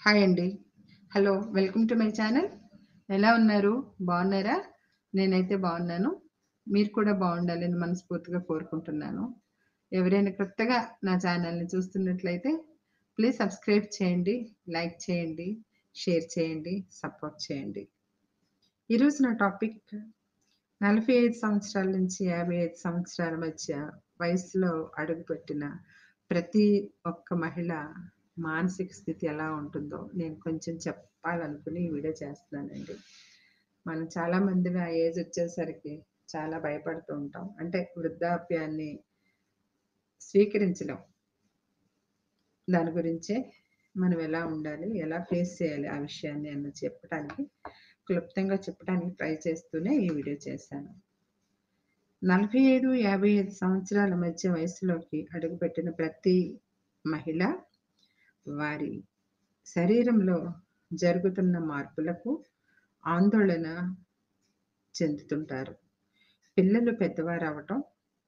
Hi అండి. Hello! Welcome to my channel. ఎలా ఉన్నారు? బాగున్నారా? నేనైతే బాగున్నాను. మీరు కూడా బాగుండాలని మనస్ఫూర్తిగా కోరుకుంటున్నాను. ఎవరైనా కొత్తగా నా ఛానల్‌ని చూస్తున్నట్లయితే ప్లీజ్ సబ్స్క్రైబ్ చేయండి, లైక్ చేయండి, షేర్ చేయండి, సపోర్ట్ చేయండి. ఈరోజు నా టాపిక్ 45 సంవత్సరాల నుంచి 55 సంవత్సరాల మధ్య వయసులో అడుగుపెట్టిన ప్రతి ఒక్క మహిళ మానసిక స్థితి ఎలా ఉంటుందో నేను కొంచెం చెప్పాలనుకుని ఈ వీడియో చేస్తున్నానండి. మనం చాలా మందిమి ఆ ఏజ్ వచ్చేసరికి చాలా భయపడుతూ ఉంటాం. అంటే వృద్ధాప్యాన్ని స్వీకరించలేం. దాని గురించే మనం ఎలా ఉండాలి? ఎలా ఫేస్ చేయాలి ఆ విషయాన్ని అని చెప్పటానికి క్లుప్తంగా చెప్పడానికి ట్రై చేస్తూనే ఈ వీడియో చేశాను. 45, 55 సంవత్సరాల మధ్య వయసులోకి అడుగుపెట్టిన ప్రతి మహిళ వారి శరీరంలో జరుగుతున్న మార్పులకు ఆందోళన చెందుతుంటారు. పిల్లలు పెద్దవారవ్వటం,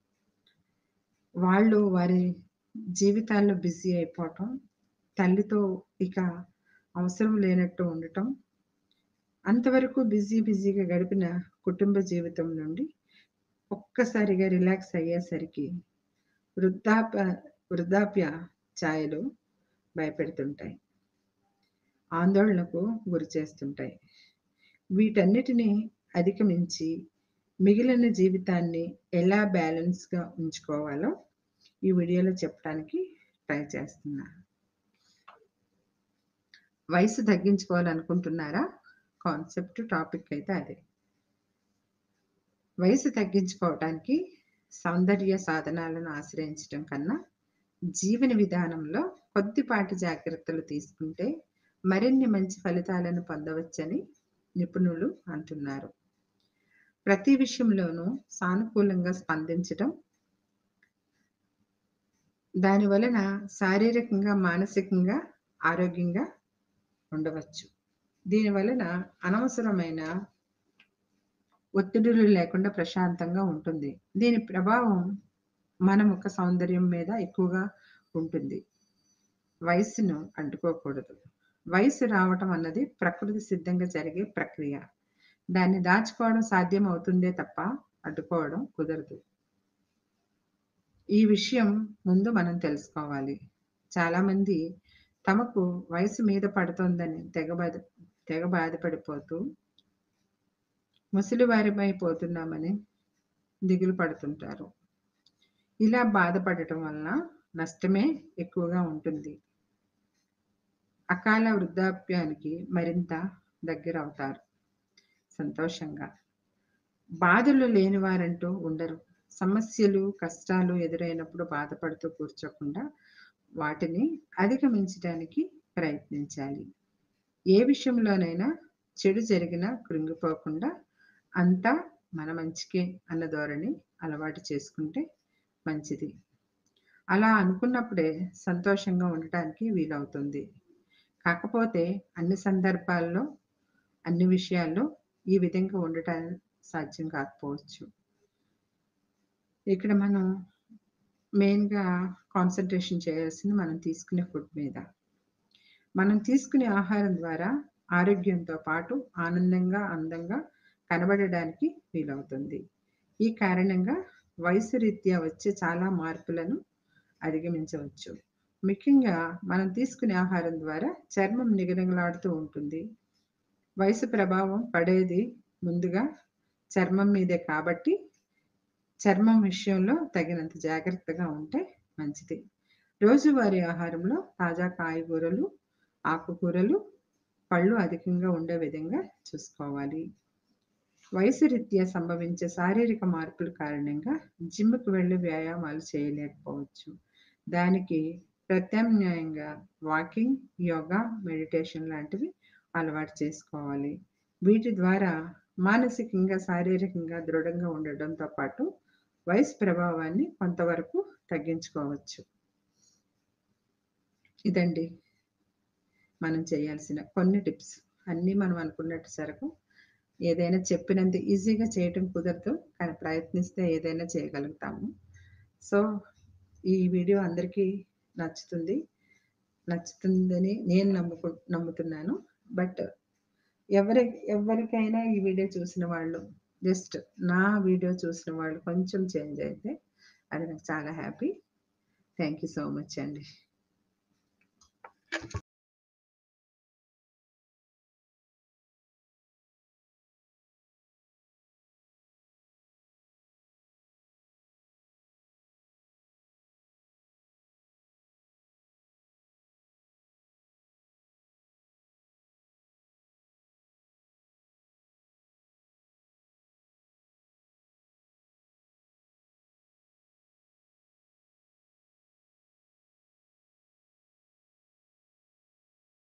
వాళ్ళు వారి జీవితాల్లో బిజీ అయిపోవటం, తల్లితో ఇక అవసరం లేనట్టు ఉండటం, అంతవరకు బిజీ బిజీగా గడిపిన కుటుంబ జీవితం నుండి ఒక్కసారిగా రిలాక్స్ అయ్యేసరికి వృద్ధాప వృద్ధాప్య ఛాయలు భయపెడుతుంటాయి. ఆందోళనకు గురిచేస్తుంటాయి. వీటన్నిటిని అధిగమించి మిగిలిన జీవితాన్ని ఎలా బ్యాలెన్స్‌గా ఉంచుకోవాలో ఈ వీడియోలో చెప్పడానికి ట్రై చేస్తున్నా. వయసు తగ్గించుకోవాలనుకుంటున్నారా? కాన్సెప్ట్ టాపిక్ అయితే అదే. వయసు తగ్గించుకోవటానికి సౌందర్య సాధనాలను ఆశ్రయించటం కన్నా జీవన విధానంలో కొద్దిపాటి జాగ్రత్తలు తీసుకుంటే మరిన్ని మంచి ఫలితాలను పొందవచ్చని నిపుణులు అంటున్నారు. ప్రతి విషయంలోనూ సానుకూలంగా స్పందించటం దాని వలన శారీరకంగా, మానసికంగా ఆరోగ్యంగా ఉండవచ్చు. దీని వలన అనవసరమైన ఒత్తిడులు లేకుండా ప్రశాంతంగా ఉంటుంది. దీని ప్రభావం మన ముఖ సౌందర్యం మీద ఎక్కువగా ఉంటుంది. వయస్సును అడ్డుకోకూడదు. వయసు రావటం అన్నది ప్రకృతి సిద్ధంగా జరిగే ప్రక్రియ. దాన్ని దాచుకోవడం సాధ్యం అవుతుందే తప్ప అడ్డుకోవడం కుదరదు. ఈ విషయం ముందు మనం తెలుసుకోవాలి. చాలామంది తమకు వయసు మీద పడుతోందని తెగ బాధ తెగ బాధపడిపోతూ ముసలివారిమైపోతున్నామని దిగులు పడుతుంటారు. ఇలా బాధపడటం వలన నష్టమే ఎక్కువగా ఉంటుంది. అకాల వృద్ధాప్యానికి మరింత దగ్గరవుతారు. సంతోషంగా. బాధలు లేనివారంటూ ఉండరు. సమస్యలు, కష్టాలు ఎదురైనప్పుడు బాధపడుతూ కూర్చోకుండా వాటిని అధిగమించటానికి ప్రయత్నించాలి. ఏ విషయంలోనైనా చెడు జరిగినా కృంగిపోకుండా అంతా మన మంచికే అన్న ధోరణి అలవాటు చేసుకుంటే మంచిది. అలా అనుకున్నప్పుడే సంతోషంగా ఉండటానికి వీలవుతుంది. కాకపోతే అన్ని సందర్భాల్లో, అన్ని విషయాల్లో ఈ విధంగా ఉండటం సాధ్యం కాకపోవచ్చు. ఇక్కడ మనం మెయిన్‌గా కాన్సంట్రేషన్ చేయాల్సింది మనం తీసుకునే ఫుడ్ మీద. మనం తీసుకునే ఆహారం ద్వారా ఆరోగ్యంతో పాటు ఆనందంగా, అందంగా కనబడడానికి వీలవుతుంది. ఈ కారణంగా వయసు రీత్యా వచ్చే చాలా మార్పులను అధిగమించవచ్చు. ముఖ్యంగా మనం తీసుకునే ఆహారం ద్వారా చర్మం నిగనిగలాడుతూ ఉంటుంది. వయసు ప్రభావం పడేది ముందుగా చర్మం మీదే కాబట్టి చర్మం విషయంలో తగినంత జాగ్రత్తగా ఉంటే మంచిది. రోజువారీ ఆహారంలో తాజా కాయగూరలు, ఆకుకూరలు, పళ్ళు అధికంగా ఉండే విధంగా చూసుకోవాలి. వయసు రీత్యా సంభవించే శారీరక మార్పుల కారణంగా జిమ్‌కి వెళ్లి వ్యాయామాలు చేయలేకపోవచ్చు. దానికి ప్రత్యామ్నాయంగా వాకింగ్, యోగా, మెడిటేషన్ లాంటివి అలవాటు చేసుకోవాలి. వీటి ద్వారా మానసికంగా, శారీరకంగా దృఢంగా ఉండడంతో పాటు వయసు ప్రభావాన్ని కొంతవరకు తగ్గించుకోవచ్చు. ఇదండి. మనం చేయాల్సిన కొన్ని టిప్స్. అన్నీ మనం అనుకున్నట్టు జరగవు. ఏదైనా చెప్పినంత ఈజీగా చేయటం కుదరదు. కానీ ప్రయత్నిస్తే ఏదైనా చేయగలుగుతాము. సో, ఈ వీడియో అందరికీ నచ్చుతుంది. నచ్చుతుందని నేను నమ్ముకు నమ్ముతున్నాను బట్ ఎవరి ఎవరికైనా ఈ వీడియో చూసిన వాళ్ళు జస్ట్ నా వీడియో చూసిన వాళ్ళు కొంచెం చేంజ్ అయితే అది నాకు చాలా happy thank you so much అండి